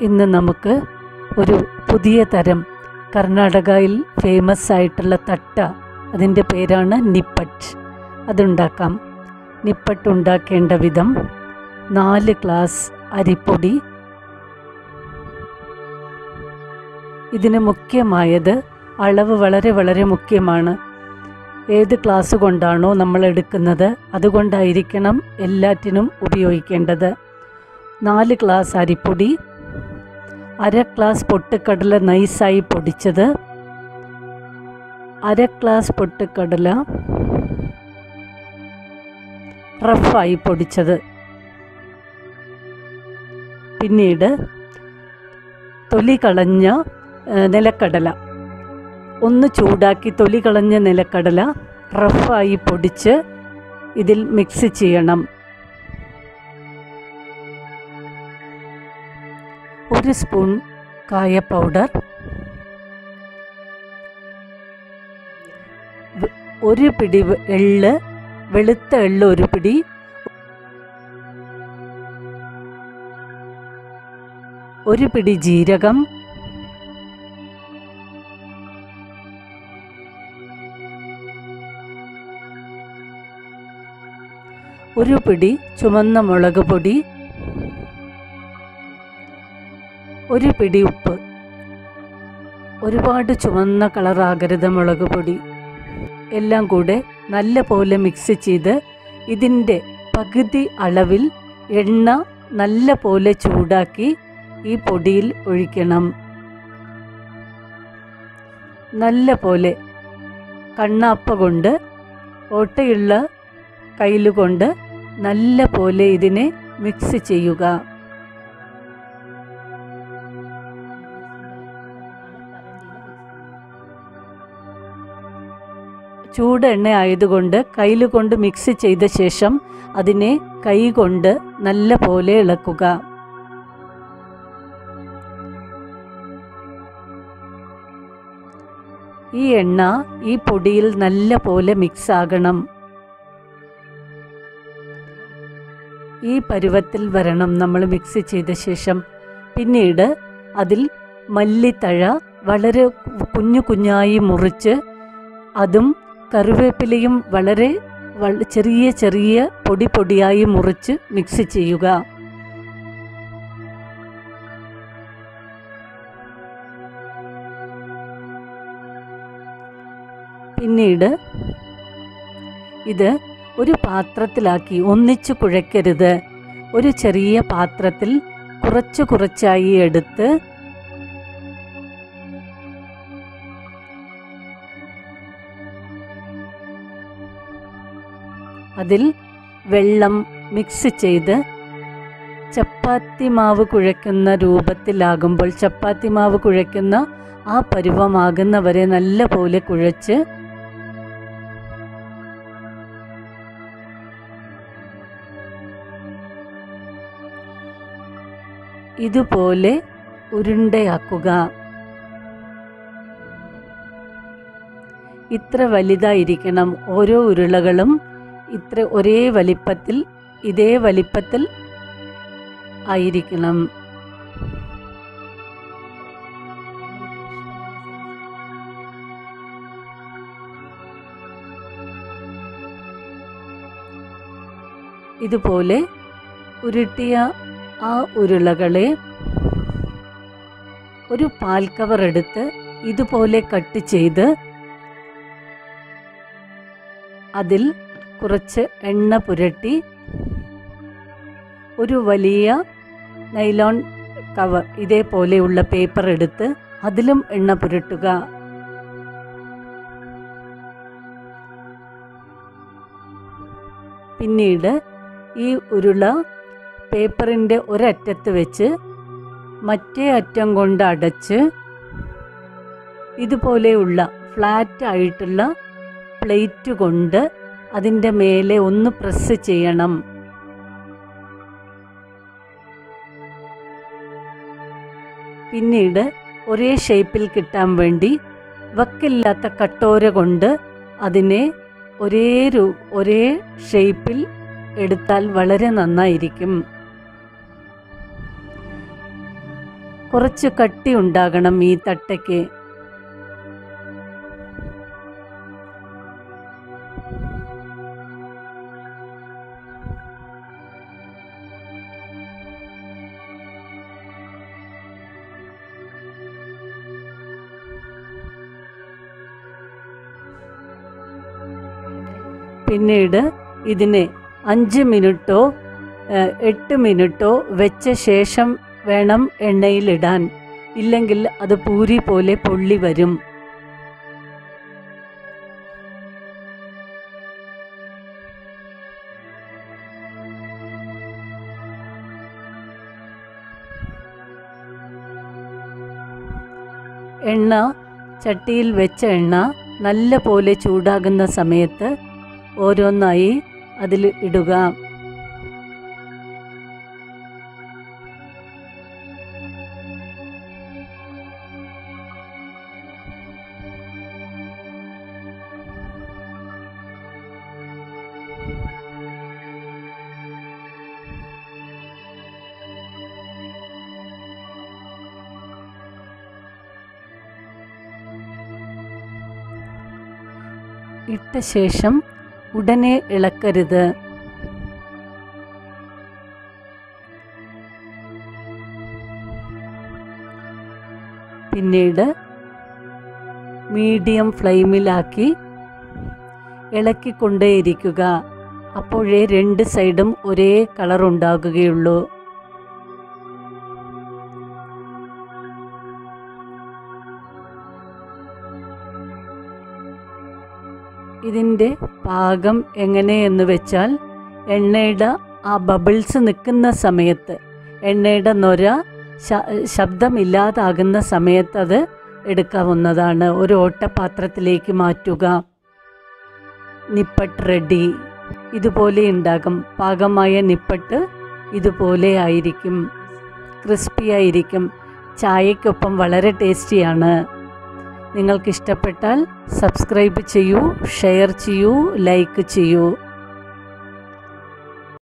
ഇന്ന് നമുക്ക് ഒരു പുതിയ തരം കർണാടകയിൽ ഫേമസ് ആയിട്ടുള്ള തട്ട അതിൻ്റെ പേരാണ് നിപ്പട്ട് അതുണ്ടാക്കാം നിപ്പട്ട് ഉണ്ടാക്കേണ്ട വിധം നാല് ഗ്ലാസ് അരിപ്പൊടി ഇതിന് മുഖ്യമായത് അളവ് വളരെ വളരെ മുഖ്യമാണ് ഏത് ക്ലാസ് കൊണ്ടാണോ നമ്മൾ എടുക്കുന്നത് അതുകൊണ്ടായിരിക്കണം എല്ലാറ്റിനും ഉപയോഗിക്കേണ്ടത് നാല് ഗ്ലാസ് അരിപ്പൊടി അര ഗ്ലാസ് പൊട്ടുക്കടല നൈസായി പൊടിച്ചത് അര ഗ്ലാസ് പൊട്ടുക്കടല റഫായി പൊടിച്ചത് പിന്നീട് തൊലി കളഞ്ഞ ഏഹ്, നിലക്കടല ഒന്ന് ചൂടാക്കി തൊലി കളഞ്ഞ നിലക്കടല റഫായി പൊടിച്ച് ഇതിൽ മിക്സ് ചെയ്യണം ഒരു സ്പൂൺ കായ പൗഡർ വെ- ഒരു പിടി വെ- എള്ള് വെളുത്ത എള്ള് ഒരു പിടി ഒരു പിടി ജീരകം ഒരു പിടി ചുമന്ന മുളക് പൊടി ഒരു പിടി ഉപ്പ് ഒരുപാട് ചുവന്ന കളറാകരുത് മുളക് പൊടി എല്ലാം കൂടെ നല്ല പോലെ മിക്സ് ചെയ്ത് ഇതിൻ്റെ പകുതി അളവിൽ എണ്ണ നല്ല പോലെ ചൂടാക്കി ഈ പൊടിയിൽ ഒഴിക്കണം നല്ല പോലെ കണ്ണാപ്പ കൊണ്ട് ഓട്ടയുള്ള കയ്യിലുകൊണ്ട് നല്ല പോലെ ഇതിനെ മിക്സ് ചെയ്യുക ചൂട് എണ്ണ ആയതുകൊണ്ട് കയ്യിൽ കൊണ്ട് മിക്സ് ചെയ്ത ശേഷം അതിനെ കൈ കൊണ്ട് നല്ല പോലെ ഇളക്കുക ഈ എണ്ണ ഈ പൊടിയിൽ നല്ല പോലെ മിക്സ് ആകണം ഈ പരുവത്തിൽ വരണം നമ്മൾ മിക്സ് ചെയ്ത ശേഷം പിന്നീട് അതിൽ മല്ലിത്തഴ വളരെ കുഞ്ഞു കുഞ്ഞായി മുറിച്ച് അതും കറിവേപ്പിലയും വളരെ വള- ചെറിയ ചെറിയ പൊടി പൊടിയായി മുറിച്ച് മിക്സ് ചെയ്യുക പിന്നീട് ഇത് ഒരു പാത്രത്തിലാക്കി ഒന്നിച്ചു കുഴയ്ക്കരുത് ഒരു ചെറിയ പാത്രത്തിൽ കുറച്ച് കുറച്ചായി എടുത്ത് അതിൽ വെള്ളം മിക്സ് ചെയ്ത് ചപ്പാത്തി മാവ് കുഴയ്ക്കുന്ന രൂപത്തിലാകുമ്പോൾ ചപ്പാത്തി മാവ് കുഴയ്ക്കുന്ന ആ പരുവമാകുന്നവരെ നല്ല പോലെ കുഴച്ച് ഇതുപോലെ ഉരുണ്ടയാക്കുക ഇത്ര വലുതായിരിക്കണം ഓരോ ഉരുളകളും ഇത്ര ഒരേ വലിപ്പത്തിൽ ഇതേ വലിപ്പത്തിൽ ആയിരിക്കണം ഇതുപോലെ ഉരുട്ടിയ ആ ഉരുളകളെ ഒരു പാൽ കവർ എടുത്ത് ഇതുപോലെ കട്ട് ചെയ്ത് അതിൽ കുറച്ച് എണ്ണ പുരട്ടി ഒരു വലിയ നൈലോൺ കവർ ഇതേപോലെയുള്ള പേപ്പർ എടുത്ത് അതിലും എണ്ണ പുരട്ടുക പിന്നീട് ഈ ഉരുള പേപ്പറിൻ്റെ ഒരറ്റത്ത് വെച്ച് മറ്റേ അറ്റം കൊണ്ട് അടച്ച് ഇതുപോലെയുള്ള ഫ്ലാറ്റ് ആയിട്ടുള്ള പ്ലേറ്റ് കൊണ്ട് അതിൻ്റെ മേലെ ഒന്ന് പ്രസ് ചെയ്യണം പിന്നീട് ഒരേ ഷേപ്പിൽ കിട്ടാൻ വേണ്ടി വക്കില്ലാത്ത കട്ടോര കൊണ്ട് അതിനെ ഒരേ രൂ ഒരേ ഷേപ്പിൽ എടുത്താൽ വളരെ നന്നായിരിക്കും കുറച്ച് കട്ടി ഉണ്ടാകണം ഈ തട്ടയ്ക്ക് പിന്നീട് ഇതിനെ അഞ്ച് മിനിറ്റോ ഏഹ്, എട്ട് മിനിറ്റോ വെച്ച ശേഷം വേണം എണ്ണയിലിടാൻ ഇല്ലെങ്കിൽ അത് പൂരി പോലെ പൊള്ളി വരും എണ്ണ ചട്ടിയിൽ വെച്ച എണ്ണ നല്ല പോലെ ചൂടാകുന്ന സമയത്ത് ഓരോന്നായി അതിൽ ഇടുക ഇട്ട ശേഷം ഉടനെ ഇളക്കരുത് പിന്നീട് മീഡിയം ഫ്ലെയിമിലാക്കി ഇളക്കിക്കൊണ്ടേയിരിക്കുക അപ്പോഴേ രണ്ട് സൈഡും ഒരേ കളർ ഉണ്ടാകുകയുള്ളൂ ഇതിൻ്റെ പാകം എങ്ങനെയെന്ന് വെച്ചാൽ എണ്ണയുടെ ആ ബബിൾസ് നിൽക്കുന്ന സമയത്ത് എണ്ണയുടെ നൊര ശ- ശബ്ദമില്ലാതാകുന്ന സമയത്ത് അത് എടുക്കാവുന്നതാണ് ഒരു ഓട്ടപാത്രത്തിലേക്ക് മാറ്റുക നിപ്പട്ട് റെഡി ഇതുപോലെ ഉണ്ടാകും പാകമായ നിപ്പട്ട് ഇതുപോലെ ആയിരിക്കും ക്രിസ്പി ആയിരിക്കും ചായക്കൊപ്പം വളരെ ടേസ്റ്റിയാണ് നിങ്ങൾക്ക് ഇഷ്ടപ്പെട്ടാൽ സബ്സ്ക്രൈബ് ചെയ്യൂ ഷെയർ ചെയ്യൂ ലൈക്ക് ചെയ്യൂ